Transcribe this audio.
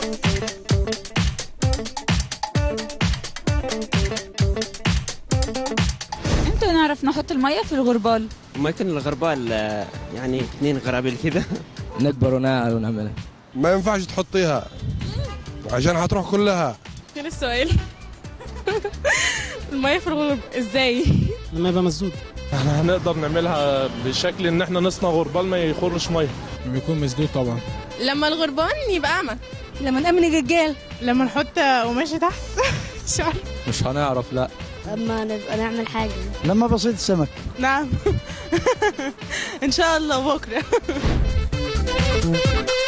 امتى نعرف نحط المية في الغربال ممكن الغربال آه، يعني اثنين غرابيل كذا نكبر ونعمل ونعملها ما ينفعش تحطيها عشان هتروح كلها كان السؤال المية في الغرب ازاي لما يبقى مسدود احنا هنقدر نعملها بشكل ان احنا نصنع غربال ما يخرش ميه بيكون مسدود طبعا لما الغربان يبقى اعمى لما نأمن الرجال لما نحط قماشة تحت مش عارفة. مش هنعرف لا اما نبقى نعمل حاجه لما بصيد السمك نعم ان شاء الله بكره